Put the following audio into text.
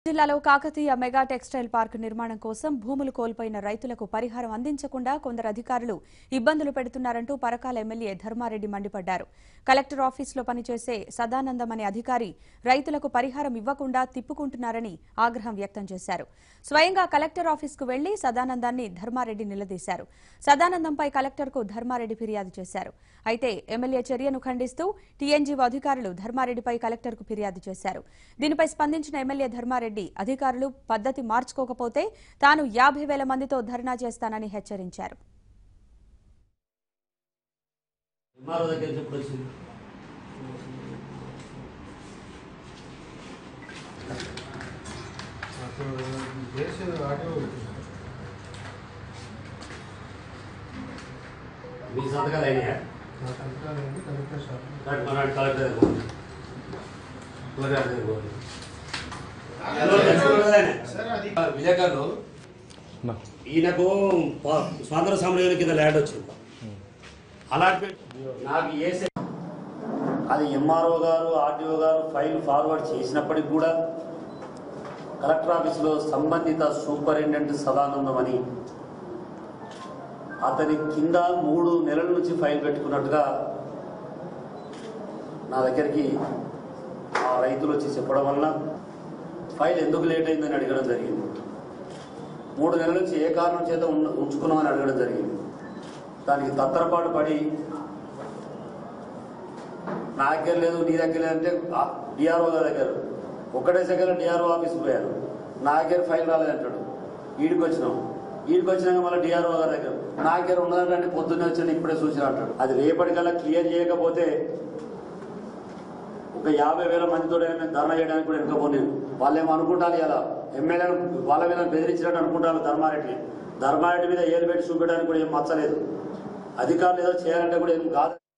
జిల్లాలో Kakatiya mega textile park నిర్మాణం కోసం భూములు కోల్పోయిన రైతులకు పరిహారం అందించకుండా కొందరు అధికారులు ఇబ్బందులు పెడుతున్నారంటూ పరకాల ఎమ్మెల్యే ధర్మారెడ్డి మండిపడ్డారు కలెక్టర్ ఆఫీసులో పనిచేసే సదానందం అనే అధికారి రైతులకు పరిహారం ఇవ్వకుండా తిప్పుకుంటున్నారని ఆగ్రహం వ్యక్తం చేశారు స్వయంగా కలెక్టర్ ఆఫీసుకు వెళ్లి సదానందాన్ని ధర్మారెడ్డి నిలదీశారు సదానందంపై కలెక్టర్కు ధర్మారెడ్డి ఫిర్యాదు చేశారు అయితే ఎమ్మెల్యే చర్యను ఖండిస్తూ టీఎన్జీఓ అధికారులు ధర్మారెడ్డిపై కలెక్టర్కు ఫిర్యాదు చేశారు దీనిపై స్పందించిన ఎమ్మెల్యే ధర్మారెడ్డి అధికారులు పద్ధతి మార్చుకోకపోతే తాను యాభై వేల మందితో ధర్నా చేస్తానని హెచ్చరించారు ఎంఆర్ఓ దగ్గర నుంచి ఎప్పుడు వచ్చింది అసలు చేసే ఆడియో పెట్టినా. మీ సంతకాలు అయినాయా నా సంతకాలు ఏంటి కలెక్టర్ షాప్ దాంట్లో మన కలెక్టర్ దగ్గర పోండి. కలెక్టర్ దగ్గర పోండి. విలేకరులు ఈయనకు ప- స్వాతంత్ర సమరయోధుల కింద ల్యాండ్ వచ్చింది అలాట్మెంట్ నాకు ఏ సె- అది ఎంఆర్ఓ గారు ఆర్డీఓ గారు ఫైల్ ఫార్వర్డ్ చేసినప్పటికి కూడా కలెక్టర్ ఆఫీసులో సంబంధిత సూపరింటెండెంట్ సదానందం అని అతని కింద మూడు నెలల నుంచి ఫైల్ పెట్టుకున్నట్టుగా నా దగ్గరికి ఆ రైతులు వచ్చి చెప్పడం వలన ఫైల్ ఎందుకు లేట్ అయిందని అడగడం జరిగింది మూడు నెలల నుంచి ఏ కారణం చేత ఉన్న- ఉంచుకున్నామని అడగడం జరిగింది దానికి తత్తరపాటు పడి నా దగ్గర లేదు నీ దగ్గర లేదంటే డిఆర్ఓ గారి దగ్గర ఒకటే సెకండ్ డిఆర్ఓ ఆఫీస్కి పోయాను నా దగ్గర ఫైల్ రాలేదంటాడు ఈడికి వచ్చినాం ఈడికి వచ్చినాక మళ్ళీ డిఆర్ఓ గారి దగ్గర నా దగ్గర ఉన్నదంటే పొద్దున్నే వచ్చాను ఇప్పుడే చూసిన అంటాడు అది రేపటికల్లా క్లియర్ చేయకపోతే ఒక యాభై వేల మందితో నేను ధర్నా చేయడానికి కూడా వెనుకపోను వాళ్ళేమో అనుకుంటారు ఇలా ఎమ్మెల్యే వాళ్ళ మీద బెదిరించినట్టు అనుకుంటారు ధర్మారెడ్డి ధర్మారెడ్డి మీద ఏలు పెట్టి చూపించడానికి కూడా ఏం మచ్చలేదు అధికారులు ఏదో చేయాలంటే కూడా ఏం కాదు